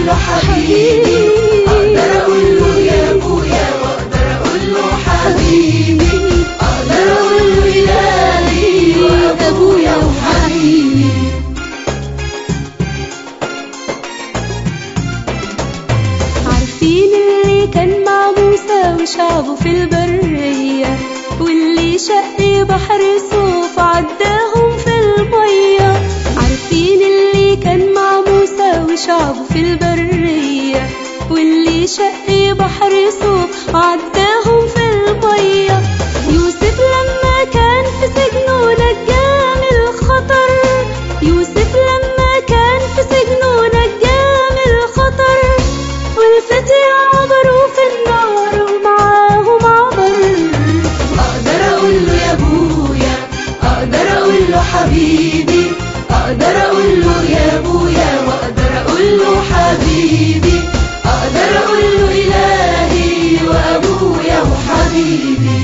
له حبيبي اقدر اقول له يا ابويا واقدر اقول له حبيبي اقدر اقول له الهي وابويا وحبيبي عارفين اللي كان مع موسى وشعبه في البرية واللي شق بحر صوف عداهم في المية عارفين اللي كان مع موسى وشعبه في البرية واللي شق بحر صوف عداهم في المية يوسف لما كان في سجنه نجاه من الخطر يوسف لما كان في سجنه نجاه من الخطر والفتية عبروا في النار ومعاهم عبر اقدر اقول له يا ابويا اقدر اقول له حبيبي اقدر اقول له يا ابويا واقدر اقول له حبيبي اقدر اقول له الهي وابويا وحبيبي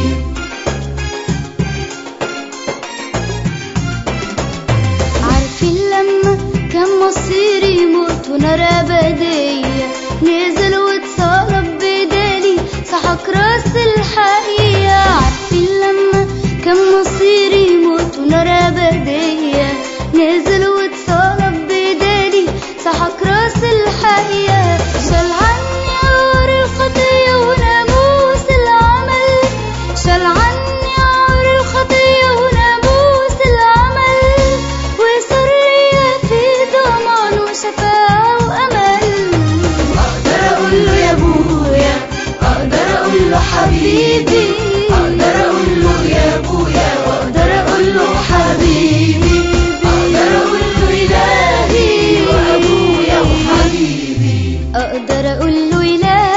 عارفين لما كان مصيري يموت ونار أبدية نزل واتصلب بدالي سحق راس الحقيقة عارفين لما كان مصيري يموت ونار أبدية نزل واتصلب بدالي سحق راس الحقيقة شال عني عور الخطية وناموس العمل شال عني عور الخطية وناموس العمل وصار ليا في ضمان وشفاعة وأمل اقدر اقول له يا ابويا اقدر اقول له حبيبي اقدر اقول له يا ابويا واقدر اقول له حبيبي اقدر اقول له الهي وابويا وحبيبي أقدر أقول له إلهي